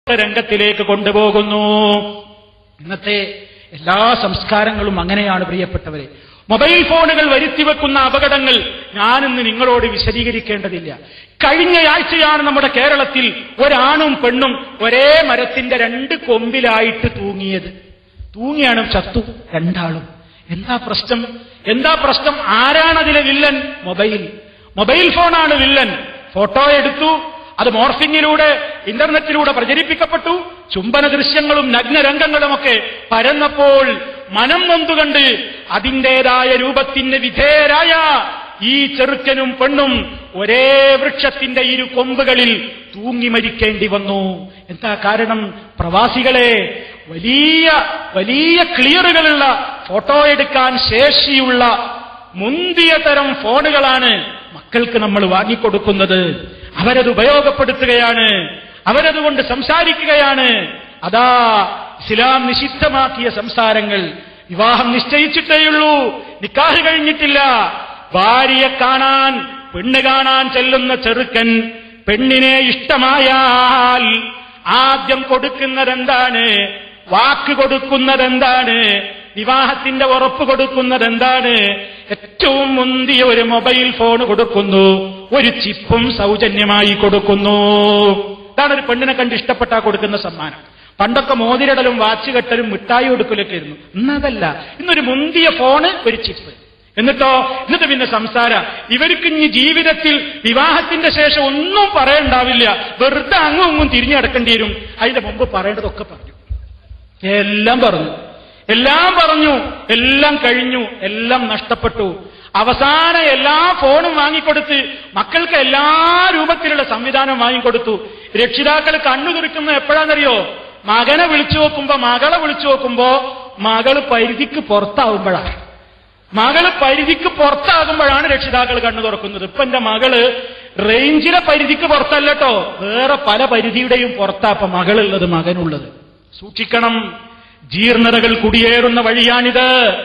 രംഗത്തിലേക്ക് കൊണ്ടുപോകുന്നു ഇന്നത്തെ എല്ലാ സംസ്കാരങ്ങളും അങ്ങനെയാണ് പ്രിയപ്പെട്ടവരെ മൊബൈൽ ഫോണുകൾ വരുത്തിവെക്കുന്ന അപകടങ്ങൾ ഞാനിന്ന് നിങ്ങളോട് വിശദീകരിക്കേണ്ടതില്ല കഴിഞ്ഞ ആഴ്ചയാണ് നമ്മുടെ കേരളത്തിൽ ഒരാണും പെണ്ണും ഒരേ മരത്തിന്റെ രണ്ട് കൊമ്പിലായിട്ട് തൂങ്ങിയത് തൂങ്ങിയാണ് ചത്തു രണ്ടാളും എന്താ പ്രശ്നം എന്താ പ്രശ്നം ആരാണതിലെ വില്ലൻ മൊബൈൽ മൊബൈൽ ഫോണാണ് വില്ലൻ ഫോട്ടോ എടുത്തു അത് മോർഫിങ്ങിലൂടെ ഇന്റർനെറ്റിലൂടെ പ്രചരിപ്പിക്കപ്പെട്ടു ചുംബന ദൃശ്യങ്ങളും നഗ്നരംഗങ്ങളുമൊക്കെ പരന്നപ്പോൾ മനം നൊന്തുകണ്ട് അതിൻ്റെതായ രൂപത്തിന് വിധേയരായ ഈ ചെറുക്കനും പെണ്ണും ഒരേ വൃക്ഷത്തിന്റെ ഇരു കൊമ്പുകളിൽ തൂങ്ങി മരിക്കേണ്ടി വന്നു എന്താ കാരണം പ്രവാസികളെ വലിയ വലിയ ക്ലിയറുകളുള്ള ഫോട്ടോ എടുക്കാൻ ശേഷിയുള്ള മുന്തിയ തരം ഫോണുകളാണ് മക്കൾക്ക് നമ്മൾ വാങ്ങിക്കൊടുക്കുന്നത് അവരത് ഉപയോഗപ്പെടുത്തുകയാണ് അവരതുകൊണ്ട് സംസാരിക്കുകയാണ് അതാ ഇസ്ലാം നിഷിദ്ധമാക്കിയ സംസാരങ്ങൾ വിവാഹം നിശ്ചയിച്ചിട്ടേയുള്ളൂ നിക്കാഹ് കഴിഞ്ഞിട്ടില്ല ഭാര്യയെ കാണാൻ പെണ്ണ് കാണാൻ ചെല്ലുന്ന ചെറുക്കൻ പെണ്ണിനെ ഇഷ്ടമായാൽ ആദ്യം കൊടുക്കുന്നതെന്താണ് വാക്ക് കൊടുക്കുന്നതെന്താണ് വിവാഹത്തിന്റെ ഉറപ്പ് കൊടുക്കുന്നതെന്താണ് ഏറ്റവും മുന്തിയ ഒരു മൊബൈൽ ഫോൺ കൊടുക്കുന്നു ഒരു ചിപ്പും സൗജന്യമായി കൊടുക്കുന്നു ഇതാണ് ഒരു പെണ്ണിനെ കണ്ട് ഇഷ്ടപ്പെട്ടാ കൊടുക്കുന്ന സമ്മാനം പണ്ടൊക്കെ മോതിരടലും വാച്ച് കെട്ടലും മിഠായി കൊടുക്കലൊക്കെ ആയിരുന്നു ഇന്നതല്ല ഇന്നൊരു മുന്തിയ ഫോണ് ഒരു ചിപ്പ് എന്നിട്ടോ എന്നിട്ട് പിന്നെ സംസാരം ഇവർക്ക് ഇനി ജീവിതത്തിൽ വിവാഹത്തിന്റെ ശേഷം ഒന്നും പറയണ്ടാവില്ല വെറുതെ അങ്ങും അങ്ങും തിരിഞ്ഞു കിടക്കേണ്ടി വരും അതിന്റെ മുമ്പ് പറയേണ്ടതൊക്കെ പറഞ്ഞു എല്ലാം പറഞ്ഞു എല്ലാം പറഞ്ഞു എല്ലാം കഴിഞ്ഞു എല്ലാം നഷ്ടപ്പെട്ടു അവസാനം എല്ലാ ഫോണും വാങ്ങിക്കൊടുത്ത് മക്കൾക്ക് എല്ലാ രൂപത്തിലുള്ള സംവിധാനം വാങ്ങിക്കൊടുത്തു രക്ഷിതാക്കൾ കണ്ണു തുറക്കുന്നത് എപ്പോഴാണെന്നറിയോ മകനെ വിളിച്ചു നോക്കുമ്പോ മകളെ വിളിച്ചു നോക്കുമ്പോ മകള് പരിധിക്ക് പുറത്താവുമ്പോഴാണ് മകള് പരിധിക്ക് പുറത്താകുമ്പോഴാണ് രക്ഷിതാക്കൾ കണ്ണു തുറക്കുന്നത് ഇപ്പൊ എന്റെ മകള് റേഞ്ചിലെ പരിധിക്ക് പുറത്തല്ലട്ടോ വേറെ പല പരിധിയുടെയും പുറത്താ ഇപ്പൊ മകളുള്ളത് മകനുള്ളത് സൂക്ഷിക്കണം ജീർണതകൾ കുടിയേറുന്ന വഴിയാണിത്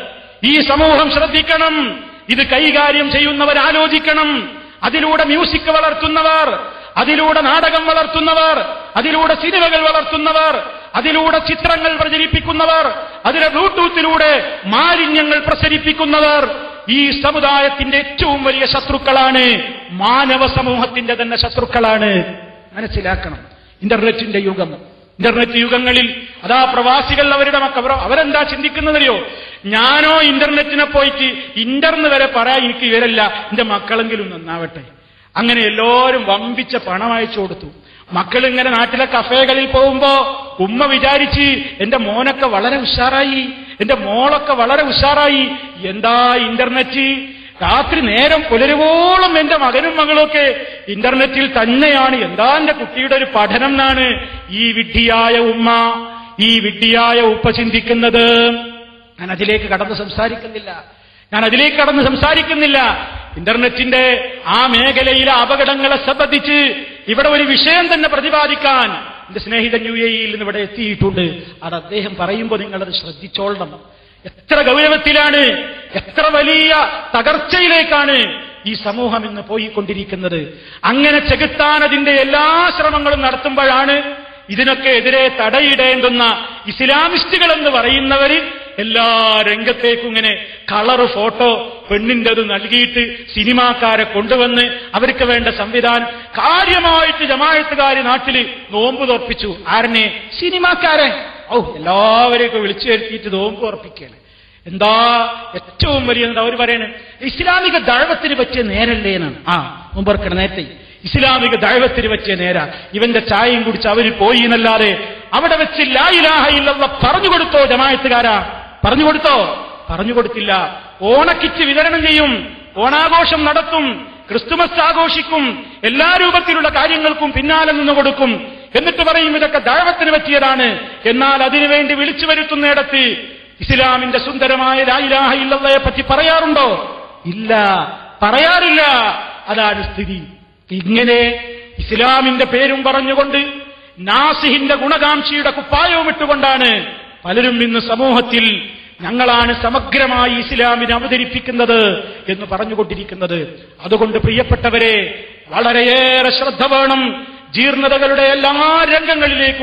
ഈ സമൂഹം ശ്രദ്ധിക്കണം ഇത് കൈകാര്യം ചെയ്യുന്നവർ ആലോചിക്കണം അതിലൂടെ മ്യൂസിക് വളർത്തുന്നവർ അതിലൂടെ നാടകം വളർത്തുന്നവർ അതിലൂടെ സിനിമകൾ വളർത്തുന്നവർ അതിലൂടെ ചിത്രങ്ങൾ പ്രചരിപ്പിക്കുന്നവർ അതിലെ ബ്ലൂടൂത്തിലൂടെ മാലിന്യങ്ങൾ പ്രസരിപ്പിക്കുന്നവർ ഈ സമുദായത്തിന്റെ ഏറ്റവും വലിയ ശത്രുക്കളാണ് മാനവ സമൂഹത്തിന്റെ തന്നെ ശത്രുക്കളാണ് മനസ്സിലാക്കണം ഇന്റർനെറ്റിന്റെ യുഗം ഇന്റർനെറ്റ് യുഗങ്ങളിൽ അതാ പ്രവാസികൾ അവരുടെ മക്ക അവരെന്താ ചിന്തിക്കുന്നതറിയോ ഞാനോ ഇന്റർനെറ്റിനെ പോയിട്ട് ഇന്റർന്ന് വരെ പറയാൻ എനിക്ക് ഇവരല്ല എന്റെ മക്കളെങ്കിലും നന്നാവട്ടെ അങ്ങനെ എല്ലാവരും വമ്പിച്ച പണം അയച്ചു കൊടുത്തു മക്കൾ ഇങ്ങനെ നാട്ടിലെ കഫേകളിൽ പോകുമ്പോ ഉമ്മ വിചാരിച്ച് എന്റെ മോനൊക്കെ വളരെ ഉഷാറായി എന്റെ മോളൊക്കെ വളരെ ഉഷാറായി എന്താ ഇന്റർനെറ്റ് രാത്രി നേരം പുലരുവോളം എന്റെ മകനും മകളൊക്കെ ഇന്റർനെറ്റിൽ തന്നെയാണ് എന്താ എന്റെ കുട്ടിയുടെ ഒരു പഠനം എന്നാണ് ഈ വിഡ്ഢിയായ ഉമ്മ ഈ വിഡ്ഢിയായ ഉപ്പ ചിന്തിക്കുന്നത് ഞാൻ അതിലേക്ക് കടന്ന് സംസാരിക്കുന്നില്ല ഞാൻ അതിലേക്ക് കടന്ന് സംസാരിക്കുന്നില്ല ഇന്റർനെറ്റിന്റെ ആ മേഖലയിലെ അപകടങ്ങളെ സംബന്ധിച്ച് ഇവിടെ ഒരു വിഷയം തന്നെ പ്രതിപാദിക്കാൻ എന്റെ സ്നേഹിതൻ യു എയിൽ നിന്ന് ഇവിടെ എത്തിയിട്ടുണ്ട് അത് അദ്ദേഹം പറയുമ്പോൾ നിങ്ങളത് ശ്രദ്ധിച്ചോളണം എത്ര ഗൗരവത്തിലാണ് എത്ര വലിയ തകർച്ചയിലേക്കാണ് ഈ സമൂഹം ഇന്ന് പോയിക്കൊണ്ടിരിക്കുന്നത് അങ്ങനെ ചെകുത്താൻ അതിന്റെ എല്ലാ ശ്രമങ്ങളും നടത്തുമ്പോഴാണ് ഇതിനൊക്കെ എതിരെ തടയിടേണ്ടുന്ന ഇസ്ലാമിസ്റ്റുകൾ എന്ന് പറയുന്നവര് എല്ലാ രംഗത്തേക്കും ഇങ്ങനെ കളർ ഫോട്ടോ പെണ്ണിൻ്റെത് നൽകിയിട്ട് സിനിമാക്കാരെ കൊണ്ടുവന്ന് അവർക്ക് വേണ്ട സംവിധാനം കാര്യമായിട്ട് ജമായത്തുകാര് നാട്ടില് നോമ്പ് തോർപ്പിച്ചു ആരനെ സിനിമാക്കാരെ ഔ എല്ലാവരെയൊക്കെ വിളിച്ചു വരുത്തിയിട്ട് നോമ്പ് ഉറപ്പിക്കുകയാണ് എന്താ ഏറ്റവും വലിയ എന്താ അവർ പറയണേ ഇസ്ലാമിക ദഴവത്തിന് പറ്റിയ നേരല്ലേ എന്നാണ് ആ മുമ്പർക്കണ നേരത്തെ ഇസ്ലാമിക ദഴവത്തിന് പറ്റിയ നേര ഇവന്റെ ചായയും കുടിച്ച് അവര് പോയി എന്നല്ലാതെ അവിടെ വെച്ച് ലായിലാഹ ഇല്ലെന്ന പറഞ്ഞു കൊടുത്തോ ജമായത്തുകാരാ പറഞ്ഞു കൊടുത്തോ പറഞ്ഞു കൊടുത്തില്ല ഓണക്കിറ്റ് വിതരണം ചെയ്യും ഓണാഘോഷം നടത്തും ക്രിസ്തുമസ് ആഘോഷിക്കും എല്ലാ രൂപത്തിലുള്ള കാര്യങ്ങൾക്കും പിന്നാലെ നിന്ന് കൊടുക്കും എന്നിട്ട് പറയും ഇതൊക്കെ ദഴവത്തിന് പറ്റിയതാണ് എന്നാൽ അതിനുവേണ്ടി വിളിച്ചു വരുത്തുന്നിടത്ത് ഇസ്ലാമിന്റെ സുന്ദരമായ ലായിലാഹ ഇല്ലയെ പറ്റി പറയാറുണ്ടോ ഇല്ല പറയാറില്ല അതാണ് സ്ഥിതി ഇങ്ങനെ ഇസ്ലാമിന്റെ പേരും പറഞ്ഞുകൊണ്ട് നാസിഹിന്റെ ഗുണകാംക്ഷിയുടെ കുപ്പായവും ഇട്ടുകൊണ്ടാണ് പലരും ഇന്ന് സമൂഹത്തിൽ ഞങ്ങളാണ് സമഗ്രമായി ഇസ്ലാമിനെ അവതരിപ്പിക്കുന്നത് എന്ന് പറഞ്ഞുകൊണ്ടിരിക്കുന്നത് അതുകൊണ്ട് പ്രിയപ്പെട്ടവരെ വളരെയേറെ ശ്രദ്ധ വേണം ജീർണതകളുടെ എല്ലാ രംഗങ്ങളിലേക്കും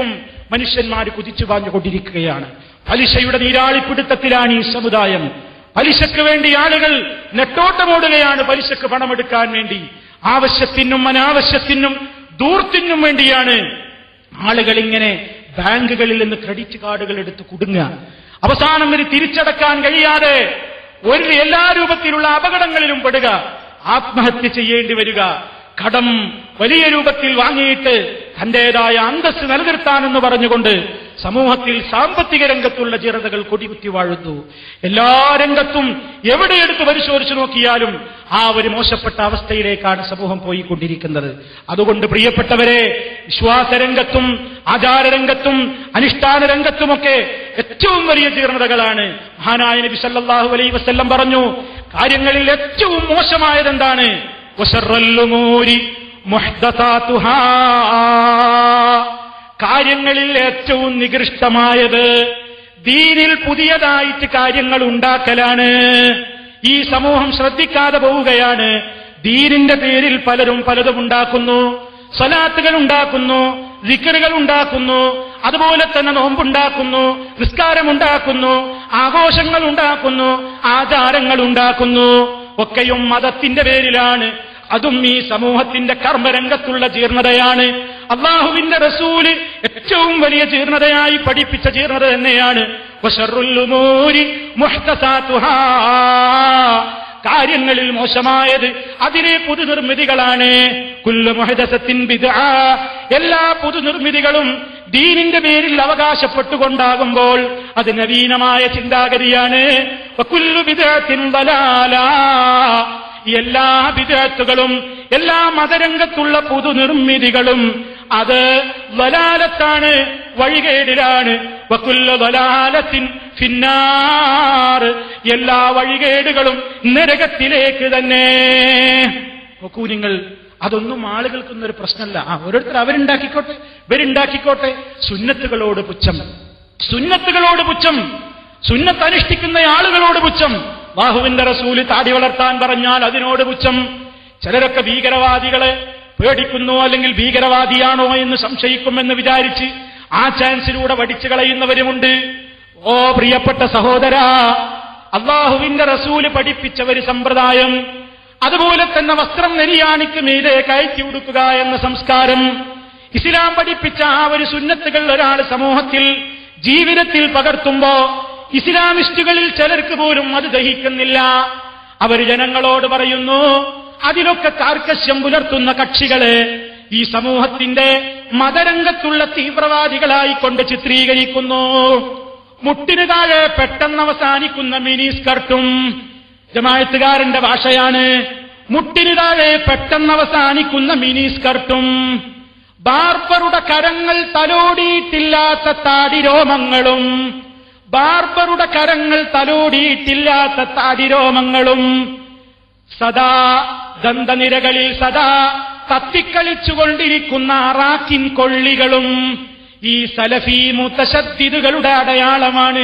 മനുഷ്യന്മാർ കുതിച്ചു പാഞ്ഞുകൊണ്ടിരിക്കുകയാണ് പലിശയുടെ നീരാളിപ്പിടുത്തത്തിലാണ് ഈ സമുദായം പലിശക്ക് വേണ്ടി ആളുകൾ നെട്ടോട്ടമോടുകയാണ് പലിശക്ക് പണമെടുക്കാൻ വേണ്ടി ആവശ്യത്തിനും അനാവശ്യത്തിനും ദൂർത്തിനും വേണ്ടിയാണ് ആളുകൾ ഇങ്ങനെ ബാങ്കുകളിൽ നിന്ന് ക്രെഡിറ്റ് കാർഡുകൾ എടുത്ത് കുടുങ്ങുക അവസാനം ഇത് തിരിച്ചടക്കാൻ കഴിയാതെ ഒരു എല്ലാ രൂപത്തിലുള്ള അപകടങ്ങളിലും പെടുക ആത്മഹത്യ ചെയ്യേണ്ടി വരിക കടം വലിയ രൂപത്തിൽ വാങ്ങിയിട്ട് തന്റേതായ അന്തസ് നിലനിർത്താനെന്ന് പറഞ്ഞുകൊണ്ട് സമൂഹത്തിൽ സാമ്പത്തിക രംഗത്തുള്ള ചിറതകൾ കൊടികുത്തി വാഴുന്നു എല്ലാ രംഗത്തും എവിടെയെടുത്ത് പരിശോധിച്ചു നോക്കിയാലും ആ ഒരു മോശപ്പെട്ട അവസ്ഥയിലേക്കാണ് സമൂഹം പോയിക്കൊണ്ടിരിക്കുന്നത് അതുകൊണ്ട് പ്രിയപ്പെട്ടവരെ വിശ്വാസരംഗത്തും ആചാരരംഗത്തും അനുഷ്ഠാന രംഗത്തുമൊക്കെ ഏറ്റവും വലിയ ജീർണതകളാണ് മഹാനായ നബി സല്ലല്ലാഹു അലൈഹി വസല്ലം പറഞ്ഞു കാര്യങ്ങളിൽ ഏറ്റവും മോശമായത് എന്താണ് വശറല്ലുമൂരി മുഹ്ദസാതുഹാ കാര്യങ്ങളിൽ ഏറ്റവും നികൃഷ്ടമായത് ദീനിൽ പുതിയതായിട്ട് കാര്യങ്ങൾ ഉണ്ടാക്കലാണ് ഈ സമൂഹം ശ്രദ്ധിക്കാതെ പോവുകയാണ് ദീനിന്റെ പേരിൽ പലരും പലതും ഉണ്ടാക്കുന്നു സ്വലാത്തുകൾ ഉണ്ടാക്കുന്നു ദിക്കറുകൾ ഉണ്ടാക്കുന്നു അതുപോലെ തന്നെ നോമ്പുണ്ടാക്കുന്നു നിസ്കാരം ഉണ്ടാക്കുന്നു ആഘോഷങ്ങൾ ഉണ്ടാക്കുന്നു ആചാരങ്ങൾ ഉണ്ടാക്കുന്നു ഒക്കെയും മതത്തിന്റെ പേരിലാണ് അതും ഈ സമൂഹത്തിന്റെ കർമ്മരംഗത്തുള്ള ജീർണതയാണ് അള്ളാഹുവിന്റെ റസൂല് ഏറ്റവും വലിയ ജീർണതയായി പഠിപ്പിച്ച ജീർണത തന്നെയാണ് വശറുല്ലുമൂരി മുഹ്തസാത്തുഹാ. കാര്യങ്ങളിൽ മോശമായത് അതിലെ പുതുനിർമ്മിതികളാണ് കുല്ലു മുഹദസത്തിൻ ബിദ്ആ എല്ലാ പുതുനിർമ്മിതികളും ദീനിന്റെ പേരിൽ അവകാശപ്പെട്ടുകൊണ്ടാകുമ്പോൾ അത് നവീനമായ ചിന്താഗതിയാണ് വകുല്ലു ബിദ്അത്തിൻ ദലാലാ എല്ലാ വിദേത്തുകളും എല്ലാ മതരംഗത്തുള്ള പുതുനിർമ്മിതികളും അത് വലാലത്താണ് വഴികേടിലാണ് വക്കുല്ല വലാലത്തിൻ ഫിന്നാർ എല്ലാ വഴികേടുകളും നരകത്തിലേക്ക് തന്നെ നോക്കൂ നിങ്ങൾ അതൊന്നും ആളുകൾക്കൊന്നും ഒരു പ്രശ്നമല്ല ആ ഓരോരുത്തർ അവരുണ്ടാക്കിക്കോട്ടെ ഇവരുണ്ടാക്കിക്കോട്ടെ സുന്നത്തുകളോട് പുച്ഛം സുന്നത്തുകളോട് പുച്ഛം സുന്നത്ത് അനുഷ്ഠിക്കുന്ന ആളുകളോട് പുച്ഛം ബാഹുവിന്റെ റസൂല് താടി വളർത്താൻ പറഞ്ഞാൽ അതിനോട് പുച്ഛം ചിലരൊക്കെ ഭീകരവാദികളെ പേടിക്കുന്നു അല്ലെങ്കിൽ ഭീകരവാദിയാണോ എന്ന് സംശയിക്കുമെന്ന് വിചാരിച്ച് ആ ചാൻസിലൂടെ വടിച്ചു കളയുന്നവരുമുണ്ട് ഓ പ്രിയപ്പെട്ട സഹോദര അള്ളാഹുവിന്റെ റസൂല് പഠിപ്പിച്ച ഒരു സമ്പ്രദായം അതുപോലെ തന്നെ വസ്ത്രം നെരിയാണിക്ക് മീതെ കയറ്റി ഉടുക്കുക എന്ന സംസ്കാരം ഇസ്ലാം പഠിപ്പിച്ച ആ ഒരു സുന്നത്തുകൾ ഒരാൾ സമൂഹത്തിൽ ജീവിതത്തിൽ പകർത്തുമ്പോ ഇസ്ലാമിസ്റ്റുകളിൽ ചിലർക്ക് പോലും അത് ദഹിക്കുന്നില്ല അവർ ജനങ്ങളോട് പറയുന്നു അതിലൊക്കെ കാർക്കശ്യം പുലർത്തുന്ന കക്ഷികളെ ഈ സമൂഹത്തിന്റെ മതരംഗത്തുള്ള തീവ്രവാദികളായി കൊണ്ട് ചിത്രീകരിക്കുന്നു മുട്ടിന് താഴെ പെട്ടെന്ന് അവസാനിക്കുന്ന മിനി സ്കർട്ടും ജമായത്തുകാരന്റെ ഭാഷയാണ് മുട്ടിന് താഴെ പെട്ടെന്ന് അവസാനിക്കുന്ന മിനി സ്കർട്ടും ബാർബറുടെ കരങ്ങൾ തലോടിയിട്ടില്ലാത്ത താടിരോമങ്ങളും ബാർബറുടെ കരങ്ങൾ തലോടിയിട്ടില്ലാത്ത താടിരോമങ്ങളും സദാ ദന്തനിരകളിൽ സദാ തത്തിക്കളിച്ചുകൊണ്ടിരിക്കുന്ന അറാക്കിൻ കൊള്ളികളും ഈ സലഫി മുത്തശദ്ദിദുകളുടെ അടയാളമാണ്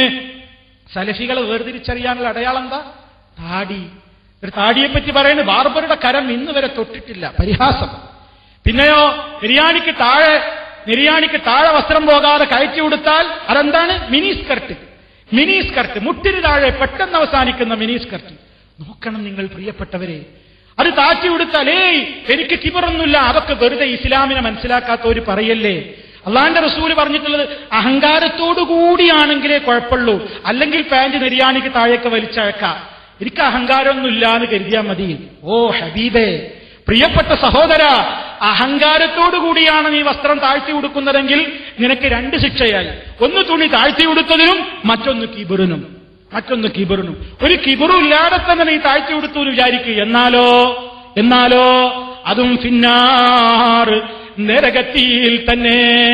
സലഫികളെ വേർതിരിച്ചറിയാനുള്ള അടയാളം എന്താ താടി ഒരു താടിയെപ്പറ്റി പറയുന്നത് ബാർബറുടെ കരം ഇന്ന് വരെ തൊട്ടിട്ടില്ല പരിഹാസം പിന്നെയോ നിര്യാണിക്ക് താഴെ നിര്യാണിക്ക് താഴെ വസ്ത്രം പോകാതെ കയറ്റി കൊടുത്താൽ അതെന്താണ് മിനി സ്കർട്ട് മിനി സ്കർട്ട് മുട്ടിന് താഴെ പെട്ടെന്ന് അവസാനിക്കുന്ന മിനി സ്കർട്ട് നോക്കണം നിങ്ങൾ പ്രിയപ്പെട്ടവരെ അത് താറ്റി കൊടുത്താൽ ഏയ് എനിക്ക് കിബറൊന്നുമില്ല അതൊക്കെ വെറുതെ ഇസ്ലാമിനെ മനസ്സിലാക്കാത്തവര് പറയല്ലേ അള്ളാന്റെ റസൂല് പറഞ്ഞിട്ടുള്ളത് അഹങ്കാരത്തോടു കൂടിയാണെങ്കിലേ കുഴപ്പമുള്ളൂ അല്ലെങ്കിൽ പാന്റ് നെരിയാണിക്ക് താഴേക്ക് വലിച്ചഴക്കാം എനിക്ക് അഹങ്കാരമൊന്നുമില്ല എന്ന് കരുതിയാൽ മതി ഓ ഹബീബേ പ്രിയപ്പെട്ട സഹോദര അഹങ്കാരത്തോടു കൂടിയാണ് നീ വസ്ത്രം താഴ്ത്തി ഉടുക്കുന്നതെങ്കിൽ നിനക്ക് രണ്ട് ശിക്ഷയായി ഒന്ന് തുണി താഴ്ത്തി ഉടുത്തതിനും മറ്റൊന്ന് കിബിറിനും മറ്റൊന്ന് കിബിറിനും ഒരു കിബിറും ഇല്ലാതെ തന്നെ നീ താഴ്ത്തി ഉടുത്തു എന്ന് വിചാരിക്കുക എന്നാലോ എന്നാലോ അതും ഫിന്നാർ നരകത്തിയിൽ തന്നെ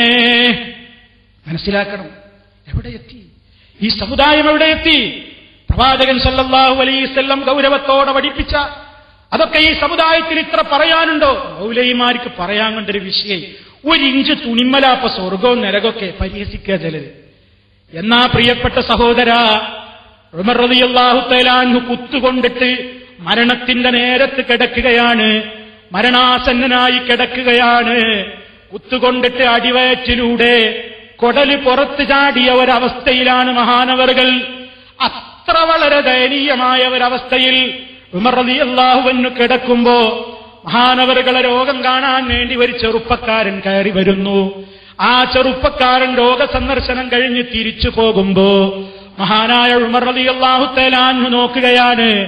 മനസ്സിലാക്കണം എവിടെ എത്തി ഈ സമുദായം എവിടെ എത്തി പ്രവാചകൻ സല്ലല്ലാഹു അലൈവല്ലം ഗൗരവത്തോടെ പഠിപ്പിച്ച അതൊക്കെ ഈ സമുദായത്തിൽ ഇത്ര പറയാനുണ്ടോ മൗലൈമാർക്ക് പറയാൻ കണ്ടൊരു വിഷയം ഒരു ഇഞ്ച് തുണിമലാപ്പ സ്വർഗവും നരകമൊക്കെ പരിഹസിക്കുക ചിലര് എന്നാ പ്രിയപ്പെട്ട സഹോദര ഉമർ റളിയല്ലാഹു തആലാഹു കുത്തുകൊണ്ടിട്ട് മരണത്തിന്റെ നേരത്ത് കിടക്കുകയാണ് മരണാസന്നനായി കിടക്കുകയാണ് കുത്തുകൊണ്ടിട്ട് അടിവയറ്റിലൂടെ കൊടല് പുറത്തു ചാടിയ ഒരവസ്ഥയിലാണ് മഹാനവറുകൾ അത്ര വളരെ ദയനീയമായ ഒരവസ്ഥയിൽ ഉമർ റളിയല്ലാഹുവിനു കിടക്കുമ്പോ മഹാനവറുകളെ രോഗം കാണാൻ വേണ്ടി ഒരു ചെറുപ്പക്കാരൻ കയറി വരുന്നു ആ ചെറുപ്പക്കാരൻ രോഗസന്ദർശനം കഴിഞ്ഞ് തിരിച്ചു പോകുമ്പോ മഹാനായ ഉമർ റളിയല്ലാഹു തആല അൻഹു നോക്കുകയാണ്